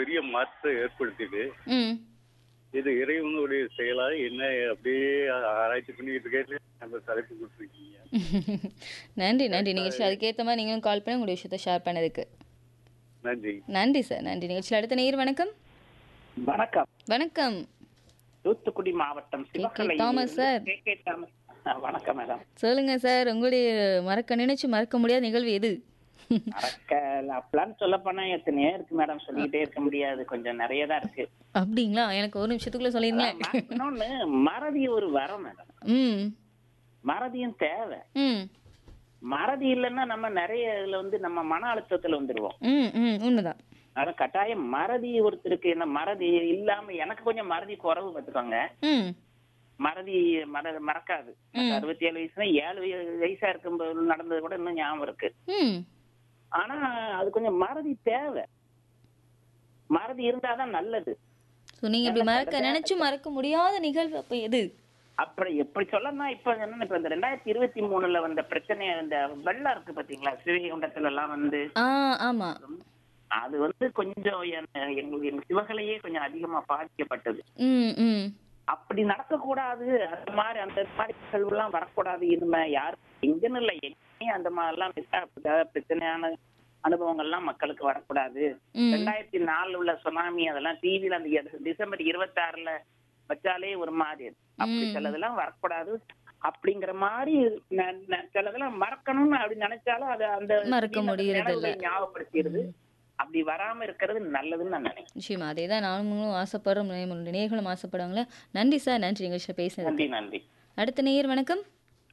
பெரிய மாற்றத்தை ஏற்படுத்திட்டு ம் இது இறைவனுடைய செயலா என்ன அப்படியே ஆராய்ச்சி பண்ணிட்டு கேட்டு அந்த தலைப்பு கொடுத்துருக்கீங்க நன்றி நன்றி நிகழ்ச்சி அதுக்கேற்ற மாதிரி நீங்களும் கால் பண்ணி உங்களுடைய விஷயத்தை ஷேர் பண்ணதுக்கு நன்றி நன்றி சார் நன்றி நிகழ்ச்சியில் அடுத்த நேர் வணக்கம் வணக்கம் வணக்கம் தூத்துக்குடி மாவட்டம் K. Sivakalai Thomas sir. Thomas ஆ, வணக்கம் மேடம் சொல்லுங்க சார் உங்களுடைய மறக்க நினைச்சு மறக்க முடியாத நிகழ்வு எது மறக்க அப்பலான்னு சொல்ல போனா எத்தனையோ இருக்கு மேடம் சொல்லிக்கிட்டே இருக்க முடியாது கொஞ்சம் நிறைய தான் இருக்கு அப்படிங்களா எனக்கு ஒரு நிமிஷத்துக்குள்ள சொல்லிருங்களேன் ம- இன்னொன்னு மறதி ஒரு வரம் மேடம் ம் மறதியும் தேவை ம் மறதி இல்லைன்னா நம்ம நிறைய இதுல வந்து நம்ம மன அழுத்தத்துல வந்துருவோம் ம் ம் உண்மைதான் அதான் கட்டாயம் மறதி ஒருத்தருக்கு என்ன மறதி இல்லாம எனக்கு கொஞ்சம் மறதி குறவு பார்த்துக்கோங்க ம் மறதி மற மறக்காது அறுபத்தி ஏழு வயசுல ஏழு வய- வயசா இருக்கும்போது நடந்தது கூட இன்னும் ஞாபகம் இருக்கு ம் ஆனா அது கொஞ்சம் மறதி தேவை மறதி இருந்தாதான் நல்லது ஸோ நீங்க இப்படி மறக்க நினைச்சு மறக்க முடியாத நிகழ்வு அப்ப எது அப்படி எப்படி சொல்லணும்னா இப்ப என்ன இப்ப இந்த ரெண்டாயிரத்தி இருபத்தி மூணுல வந்த பிரச்சனை இந்த வெள்ளம் இருக்கு பாத்தீங்களா சிவகுண்டத்துல எல்லாம் வந்து ஆ ஆமா அது வந்து கொஞ்சம் என்ன- எங்களுக்கு எங்க சிவகலையே கொஞ்சம் அதிகமா பாதிக்கப்பட்டது ம் ம் அப்படி நடக்கக்கூடாது அந்த மாதிரி அந்த மாதிரி நிகழ்வுலாம் வரக்கூடாது இனிமே யாரு எங்கன்னு இல்லை எங்கேயும் அந்த மாதிரிலாம் மிஸ் பிரச்சனையான அனுபவங்கள்லாம் மக்களுக்கு வரக்கூடாது ம். ரெண்டாயிரத்தி நாலுல உள்ள சுனாமி அதெல்லாம் டிவில அந்த எ- டிசம்பர் இருபத்தாறுல வச்சாலே ஒரு மாதிரி இருக்கு. அப்படி சிலதெல்லாம் வரக்கூடாது அப்படிங்கிற மாதிரி ந- ந- சிலதெல்லாம் மறக்கணும்னு அப்படி நினைச்சாலும் அது அந்த மறக்க திடீர்னு அந்த முடியறது இல்ல. நினைவுகளை ஞாபகப்படுத்திடுது அப்படி வராம இருக்கிறது நல்லதுன்னு நான் நினைக்கிறேன் நிச்சயமா அதே தான் நானும் ஆசைப்படுறோம் நம்மளுடைய நேர்களும் ஆசைப்படுவாங்களே நன்றி சார் நன்றி நிகழ்ச்சியை பேசுனது நன்றி நன்றி அடுத்த நேயர் வணக்கம்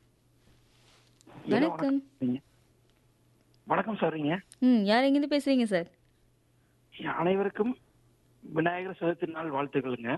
வணக்கம் வணக்கம் சொல்றீங்க ம் யார் எங்கேருந்து பேசுறீங்க சார் அனைவருக்கும் விநாயகர் சதுர்த்தி நாள் வாழ்த்துக்களுங்க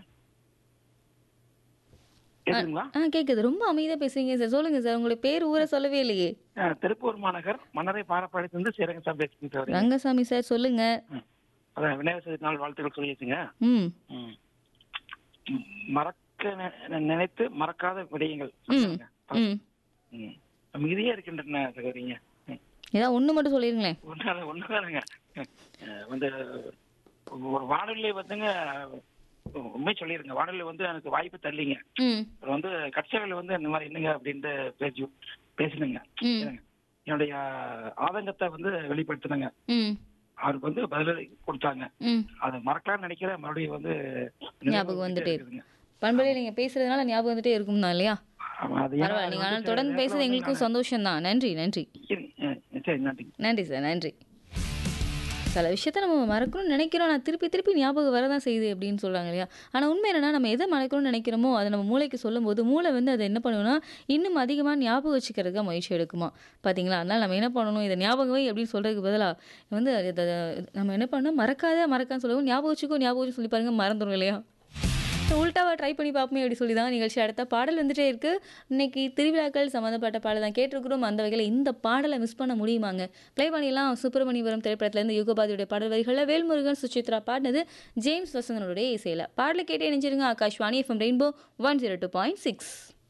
கேக்குதுங்களா ஆ கேக்குது ரொம்ப அமைதியா பேசுறீங்க சார் சொல்லுங்க சார் உங்களுடைய பேர் ஊரை சொல்லவே இல்லையே அஹ், திருப்பூர் மாநகர் மன்னரை பாரப்பாளையத்திலிருந்து ஸ்ரீரங்கசாமி பேசுறேன் சார் ரங்கசாமி சார் சொல்லுங்க ம். அதான் விநாயகர் சதுர்த்தி நாள் வாழ்த்துக்கள் சொல்லியாச்சுங்க ம் ம். ம். மறக்க நி- நினைத்து மறக்காத விடயங்கள் ம் ம் ம். மிகுதியே இருக்கின்றன சகோதரிங்க ம். ஏதாவது ஒண்ணு மட்டும் சொல்லிருங்களேன் ஒண்ணு ஒண்ணுதானுங்க அஹ், வந்து ஒரு வானொலி வந்துங்க உண்மை சொல்லிருங்க வானொலி வந்து எனக்கு வாய்ப்பு தரலீங்க ம் அப்புறம் வந்து கட்சிகள் வந்து இந்த மாதிரி என்னங்க அப்படின்ட்டு பேசி பேசினுங்க ம் என்னுடைய ஆதங்கத்தை வந்து வெளிப்படுத்தினுங்க ம் அவருக்கு வந்து பதில் கொடுத்தாங்க ம் அதை மறக்கலாம்னு நினைக்கிறேன் மறுபடியும் வந்து ஞாபகம் வந்துட்டே இருக்குதுங்க. பண்பலையில் நீங்க பேசுறதுனால ஞாபகம் வந்துட்டே இருக்கும் தான் இல்லையா ஆமா, அது ஏன்னா பரவாயில்ல நீங்க அது ஆனால் வந்து தொடர்ந்து சில பேசுறது நேரத்துல எங்களுக்கும் வந்து சந்தோஷம் தான் நன்றி நன்றி இரு- அஹ் சரி நன்றி நன்றி சார் நன்றி சில விஷயத்த நம்ம மறக்கணும்னு நினைக்கிறோம் நான் திருப்பி திருப்பி ஞாபகம் வரதான் செய்யுது அப்படின்னு சொல்றாங்க இல்லையா ஆனால் உண்மை என்னன்னா நம்ம எதை மறக்கணும்னு நினைக்கிறோமோ அதை நம்ம மூளைக்கு சொல்லும்போது மூளை வந்து அதை என்ன பண்ணுவோம்னா இன்னும் அதிகமாக ஞாபகம் வச்சுக்கிறதுக்கு முயற்சி எடுக்குமா பார்த்தீங்களா அதனால் நம்ம என்ன பண்ணணும் இதை ஞாபகம் வை அப்படின்னு சொல்றதுக்கு பதிலாக வந்து இதை நம்ம என்ன பண்ணணும் மறக்காத மறக்கான்னு சொல்லுவோம் ஞாபகம் வச்சுக்கோ ஞாபகம் வச்சு சொல்லி பாருங்க மறந்துடும் இல்லையா ஸோ உல்ட்டாவா ட்ரை பண்ணி பார்ப்போமே அப்படி சொல்லி தான் நிகழ்ச்சி அடுத்த பாடல் வந்துட்டே இருக்கு இன்னைக்கு திருவிழாக்கள் சம்மந்தப்பட்ட பாடல் தான் கேட்டிருக்கிறோம் அந்த வகையில் இந்த பாடலை மிஸ் பண்ண முடியுமாங்க ப்ளே பண்ணிடலாம் சுப்பிரமணியபுரம் திரைப்படத்துலேருந்து யுகபாதியுடைய பாடல் வரிகளில் வேல்முருகன் சுசித்ரா பாடினது ஜேம்ஸ் வசந்தனுடைய இசையில் பாடலை கேட்டே நினைச்சிருங்க Akashvani FM rainbow one zero two point six